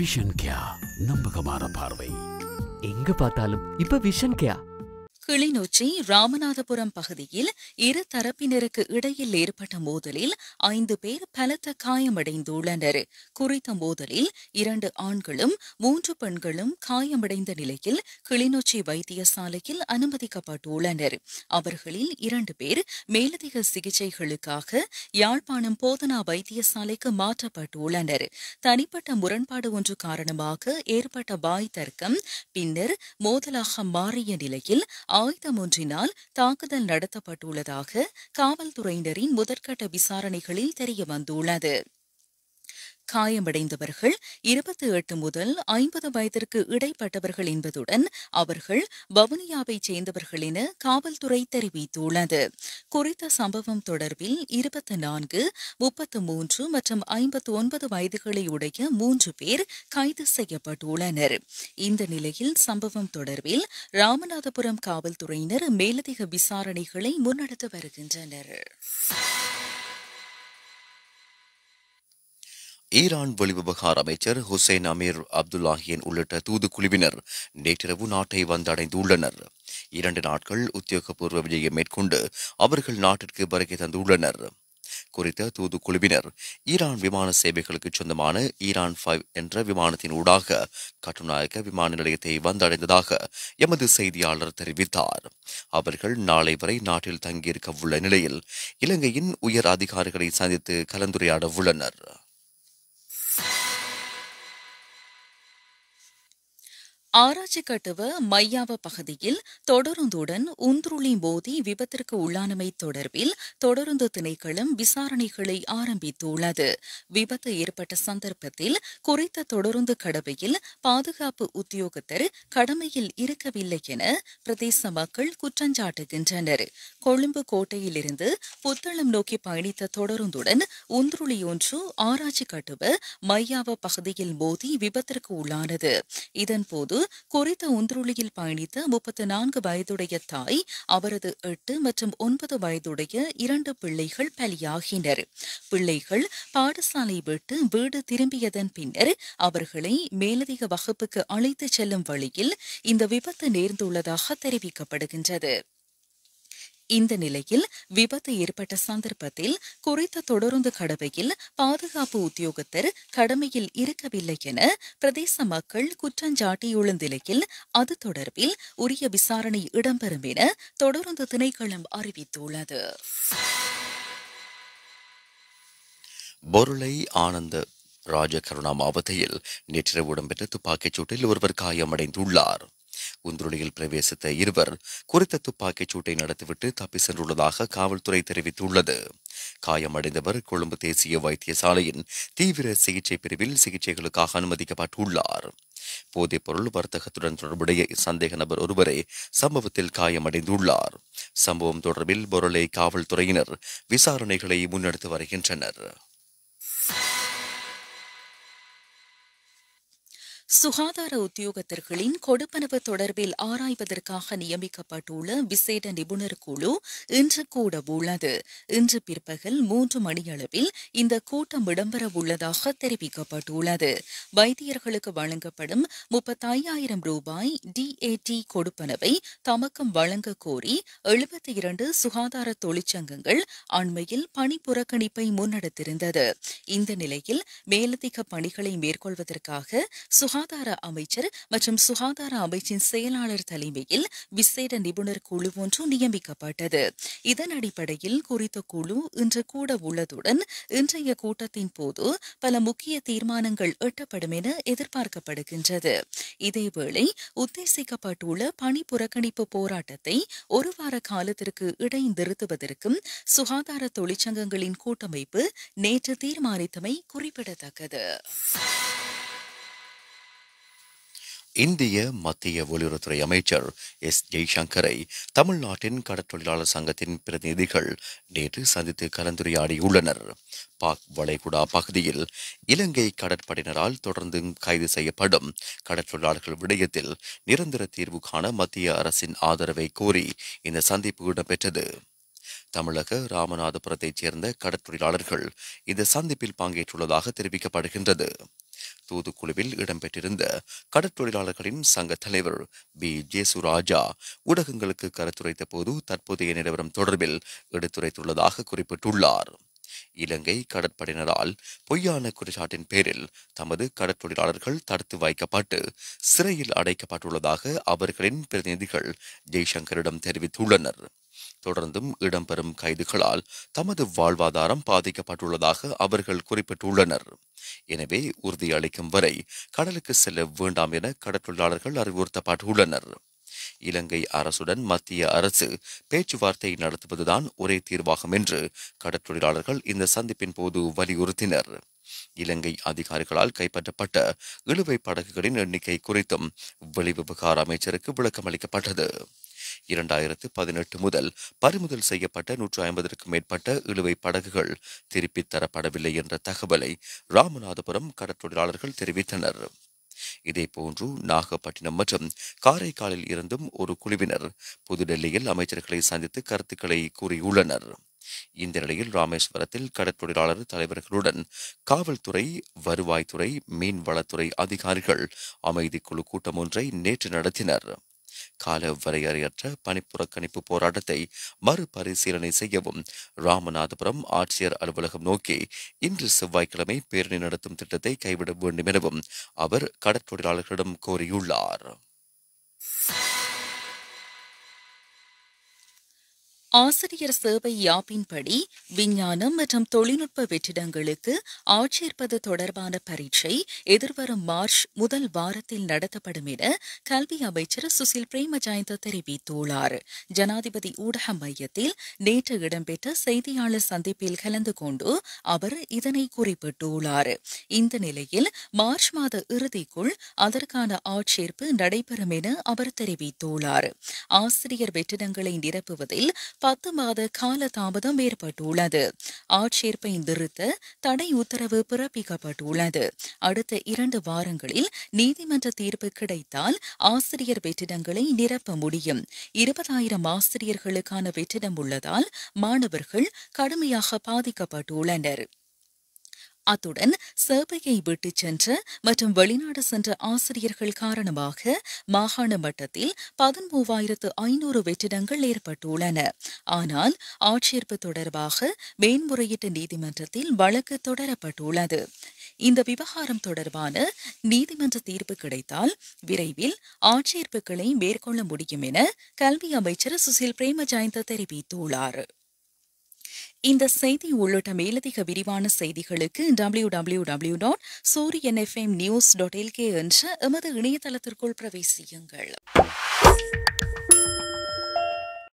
vision கியா நம்பகமான பார்வை எங்க பார்த்தாலும் இப்ப விஷன் கேயா கிளிநொச்சி ராமநாதபுரம் பகுதியில் இரு தரப்பினருக்கு இடையில் ஏற்பட்ட மோதலில் ஐந்து பேர் பலத்த காயமடைந்துள்ளனர் குறித்த மோதலில் இரண்டு ஆண்களும் மூன்று பெண்களும் காயமடைந்த நிலையில் கிளிநொச்சி வைத்தியசாலையில் அனுமதிக்கப்பட்டுள்ளனர் அவர்களில் இரண்டு பேர் மேலதிக சிகிச்சைகளுக்காக யாழ்ப்பாணம் போதனா வைத்தியசாலைக்கு மாற்றப்பட்டுள்ளனர் தனிப்பட்ட முரண்பாடு ஒன்று காரணமாக ஏற்பட்ட வாய் தர்க்கம் பின்னர் மோதலாக மாறிய நிலையில் ஆயுதம் ஒன்றினால் தாக்குதல் நடத்தப்பட்டுள்ளதாக காவல்துறையினரின் முதற்கட்ட விசாரணைகளில் தெரிய வந்துள்ளது காயமடைந்தவர்கள் இருபத்தி எட்டு முதல் ஐம்பது வயதிற்கு இடைப்பட்டவர்கள் என்பதுடன் அவர்கள் வவுனியாவைச் சேர்ந்தவர்கள் என காவல்துறை தெரிவித்துள்ளது குறித்த சம்பவம் தொடர்பில் இருபத்தி நான்கு முப்பத்து மூன்று மற்றும் ஐம்பத்து ஒன்பது வயதுகளை உடைய மூன்று பேர் கைது செய்யப்பட்டுள்ளனர் இந்த நிலையில் சம்பவம் தொடர்பில் ராமநாதபுரம் காவல்துறையினர் மேலதிக விசாரணைகளை முன்னெடுத்து வருகின்றனர் ஈரான் வெளிவிவகார அமைச்சர் ஹுசைன் அமீர் அப்துல்லாஹியன் உள்ளிட்ட தூதுக்குழுவினர் நேற்றிரவு நாட்டை வந்தடைந்துள்ளனர் இரண்டு நாட்கள் உத்தியோகபூர்வ விஜயம் மேற்கொண்டு அவர்கள் நாட்டிற்கு வருகை தந்துள்ளனர் குறித்த தூதுக்குழுவினர் ஈரான் விமான சேவைகளுக்கு சொந்தமான ஈரான் ஃபைவ் என்ற விமானத்தின் ஊடாக கட்டுநாயக்க விமான நிலையத்தை வந்தடைந்ததாக எமது செய்தியாளர் தெரிவித்தார் அவர்கள் நாளை வரை நாட்டில் தங்கியிருக்க உள்ள நிலையில் இலங்கையின் உயர் அதிகாரிகளை சந்தித்து கலந்துரையாட உள்ளனர் ஆராய்ச்சி கட்டுவ மையாவ பகுதியில் தொடருந்துடன் உந்துருளி மோதி விபத்திற்கு உள்ளானமை தொடர்பில் தொடருந்து திணைக்களம் விசாரணைகளை ஆரம்பித்துள்ளது விபத்து ஏற்பட்ட சந்தர்ப்பத்தில் குறித்த தொடருந்து கடவையில் பாதுகாப்பு உத்தியோகத்தர் கடமையில் இருக்கவில்லை என பிரதேச மக்கள் குற்றஞ்சாட்டுகின்றனர் கொழும்பு கோட்டையிலிருந்து புத்தளம் நோக்கி பயணித்த தொடருந்துடன் உந்துருளி ஒன்று ஆராய்ச்சி கட்டுவ மையாவ பகுதியில் மோதி விபத்திற்கு உள்ளானது இதன்போது குறித்த உந்துருளியில் பயணித்த முப்பத்து நான்கு வயதுடைய தாய் அவரது எட்டு மற்றும் ஒன்பது வயதுடைய இரண்டு பிள்ளைகள் பலியாகினர் பிள்ளைகள் பாடசாலை விட்டு வீடு திரும்பியதன் பின்னர் அவர்களை மேலதிக வகுப்புக்கு அழைத்துச் செல்லும் வழியில் இந்த விபத்து நேர்ந்துள்ளதாக தெரிவிக்கப்படுகின்றது இந்த நிலையில் விபத்து ஏற்பட்ட சந்தர்ப்பத்தில் குறித்த தொடருந்து கடவையில் பாதுகாப்பு உத்தியோகத்தர் கடமையில் இருக்கவில்லை என பிரதேச மக்கள் குற்றஞ்சாட்டியுள்ள நிலையில் அது தொடர்பில் உரிய விசாரணை இடம்பெறும் என தொடருந்து திணைக்களம் அறிவித்துள்ளது பொருளை ஆனந்த ராஜகருணா மாவட்டத்தில் நேற்றிரவு இடம்பெற்ற துப்பாக்கிச் சூட்டில் ஒருவர் காயமடைந்துள்ளார் உந்துருளியில் பிரவேசித்த இருவர் குறித்த துப்பாக்கிச் சூட்டை நடத்திவிட்டு தப்பி சென்றுள்ளதாக காவல்துறை தெரிவித்துள்ளது காயமடைந்தவர் கொழும்பு தேசிய வைத்தியசாலையின் தீவிர சிகிச்சை பிரிவில் சிகிச்சைகளுக்காக அனுமதிக்கப்பட்டுள்ளார் போதைப்பொருள் வர்த்தகத்துடன் தொடர்புடைய சந்தேக நபர் ஒருவரே சம்பவத்தில் காயமடைந்துள்ளார் சம்பவம் தொடர்பில் பொருளை காவல்துறையினர் விசாரணைகளை முன்னெடுத்து வருகின்றனர் சுகாதார உத்தியோகத்தர்களின் கொடுப்பனவு தொடர்பில் ஆராய்வதற்காக நியமிக்கப்பட்டுள்ள விசேட நிபுணர் குழு இன்று கூட உள்ளது இன்று பிற்பகல் மூன்று மணியளவில் இந்த கூட்டம் இடம்பெற உள்ளதாக தெரிவிக்கப்பட்டுள்ளது வைத்தியர்களுக்கு வழங்கப்படும் முப்பத்தையாயிரம் ரூபாய் டிஏடி கொடுப்பனவை தமக்கும் வழங்க கோரி எழுபத்தி இரண்டு சுகாதார தொழிற்சங்கங்கள் அண்மையில் பணி புறக்கணிப்பை முன்னெடுத்திருந்தது இந்த நிலையில் மேலதிக பணிகளை மேற்கொள்வதற்காக சுகா சுகாதார அமைச்சர் மற்றும் சுகாதார அமைச்சின் செயலாளர் தலைமையில் விசேட நிபுணர் குழு ஒன்று நியமிக்கப்பட்டது இதன் அடிப்படையில் குறித்த குழு இன்று கூட உள்ளதுடன் இன்றைய கூட்டத்தின் போது பல முக்கிய தீர்மானங்கள் எட்டப்படும் என எதிர்பார்க்கப்படுகின்றது இதேவேளை உத்தேசிக்கப்பட்டுள்ள பணி புறக்கணிப்பு போராட்டத்தை ஒரு வார காலத்திற்கு இடைநிறுத்துவதற்கும் சுகாதார தொழிற்சங்கங்களின் கூட்டமைப்பு நேற்று தீர்மானித்தமை குறிப்பிடத்தக்கது இந்திய மத்திய வெளியுறவுத்துறை அமைச்சர் எஸ் ஜெய்சங்கரை தமிழ்நாட்டின் கடற்றொழிலாளர் சங்கத்தின் பிரதிநிதிகள் நேற்று சந்தித்து கலந்துரையாடியுள்ளனர் பாக் வளைகுடா பகுதியில் இலங்கை கடற்படையினரால் தொடர்ந்து கைது செய்யப்படும் கடற்றொழிலாளர்கள் விடயத்தில் நிரந்தர தீர்வு காண மத்திய அரசின் ஆதரவை கோரி இந்த சந்திப்பு இடம்பெற்றது தமிழக ராமநாதபுரத்தைச் சேர்ந்த கடற்தொழிலாளர்கள் இந்த சந்திப்பில் பங்கேற்றுள்ளதாக தெரிவிக்கப்படுகின்றது தூதுக்குழுவில் இடம்பெற்றிருந்த கடற்தொழிலாளர்களின் சங்க தலைவர் பி ஜேசுராஜா ஊடகங்களுக்கு கருத்துரைத்த போது தற்போதைய நிலவரம் தொடர்பில் எடுத்துரைத்துள்ளதாக குறிப்பிட்டுள்ளார் இலங்கை கடற்படையினரால் பொய்யான குற்றச்சாட்டின் பேரில் தமது கடற்தொழிலாளர்கள் தடுத்து வைக்கப்பட்டு சிறையில் அடைக்கப்பட்டுள்ளதாக அவர்களின் பிரதிநிதிகள் ஜெய்சங்கரிடம் தெரிவித்துள்ளனர் தொடர்ந்தும் இடம்பெறும் கைதுகளால் தமது வாழ்வாதாரம் பாதிக்கப்பட்டுள்ளதாக அவர்கள் குறிப்பிட்டுள்ளனர் எனவே உறுதியளிக்கும் வரை கடலுக்கு செல்ல வேண்டாம் என கடற்தொழிலாளர்கள் அறிவுறுத்தப்பட்டுள்ளனர் இலங்கை அரசுடன் மத்திய அரசு பேச்சுவார்த்தை நடத்துவதுதான் ஒரே தீர்வாகும் என்று கடற்தொழிலாளர்கள் இந்த சந்திப்பின் போது வலியுறுத்தினர் இலங்கை அதிகாரிகளால் கைப்பற்றப்பட்ட இழுவை படகுகளின் எண்ணிக்கை குறித்தும் வெளிவிவகார அமைச்சருக்கு விளக்கம் அளிக்கப்பட்டது இரண்டாயிரத்து பதினெட்டு முதல் பறிமுதல் செய்யப்பட்ட நூற்று ஐம்பதற்கும் மேற்பட்ட இழுவை படகுகள் திருப்பித் தரப்படவில்லை என்ற தகவலை ராமநாதபுரம் கடற்தொழிலாளர்கள் தெரிவித்தனர் இதேபோன்று நாகப்பட்டினம் மற்றும் காரைக்காலில் இருந்தும் ஒரு குழுவினர் புதுடெல்லியில் அமைச்சர்களை சந்தித்து கருத்துக்களை கூறியுள்ளனர் இந்த நிலையில் ராமேஸ்வரத்தில் கடற்தொழிலாளர் தலைவர்களுடன் காவல்துறை வருவாய்த்துறை மீன்வளத்துறை அதிகாரிகள் அமைதிக்குழு கூட்டம் ஒன்றை நேற்று நடத்தினர் கால வரையறையற்ற பணிப்புறக்கணிப்பு போராட்டத்தை மறுபரிசீலனை செய்யவும் ராமநாதபுரம் ஆட்சியர் அலுவலகம் நோக்கி இன்று செவ்வாய்க்கிழமை பேரணி நடத்தும் திட்டத்தை கைவிட வேண்டும் எனவும் அவர் கடற்தொழிலாளர்களிடம் கோரியுள்ளார் ஆசிரியர் சேவை யாப்பின்படி விஞ்ஞானம் மற்றும் தொழில்நுட்ப வெற்றிடங்களுக்கு ஆட்சேர்ப்பது தொடர்பான பரீட்சை எதிர்வரும் மார்ச் முதல் வாரத்தில் நடத்தப்படும் என கல்வி அமைச்சர் சுசில் பிரேமஜயந்த தெரிவித்துள்ளார் ஜனாதிபதி ஊடக மையத்தில் நேற்று இடம்பெற்ற செய்தியாளர் சந்திப்பில் கலந்து கொண்டு அவர் இதனை குறிப்பிட்டுள்ளார் இந்த நிலையில் மார்ச் மாத இறுதிக்குள் அதற்கான ஆட்சேர்ப்பு நடைபெறும் என அவர் தெரிவித்துள்ளார் ஆசிரியர் வெற்றிடங்களை நிரப்புவதில் பத்து மாத கால தாமதம் ஏற்பட்டுள்ளது ஆட்சேர்ப்பை நிறுத்த தடை உத்தரவு பிறப்பிக்கப்பட்டுள்ளது அடுத்த இரண்டு வாரங்களில் நீதிமன்ற தீர்ப்பு கிடைத்தால் ஆசிரியர் வெற்றிடங்களை நிரப்ப முடியும் இருபதாயிரம் ஆசிரியர்களுக்கான வெற்றிடம் உள்ளதால் மாணவர்கள் கடுமையாக பாதிக்கப்பட்டுள்ளனர் அத்துடன் சேவையை விட்டுச் சென்ற மற்றும் வெளிநாடு சென்ற ஆசிரியர்கள் காரணமாக மாகாண மட்டத்தில் பதிமூவாயிரத்து ஐநூறு வெற்றிடங்கள் ஏற்பட்டுள்ளன ஆனால் ஆட்சேர்ப்பு தொடர்பாக மேன்முறையீட்டு நீதிமன்றத்தில் வழக்கு தொடரப்பட்டுள்ளது இந்த விவகாரம் தொடர்பான நீதிமன்ற தீர்ப்பு கிடைத்தால் விரைவில் ஆட்சேர்ப்புகளை மேற்கொள்ள முடியும் என கல்வி அமைச்சர் சுசில் பிரேமஜயந்த தெரிவித்துள்ளார் இந்த செய்தி உள்ளிட்ட மேலதிக விரிவான செய்திகளுக்கு W W W dot Sooriyan FM news dot LK என்ற எமது இணையதளத்திற்குள் பிரவேசியுங்கள்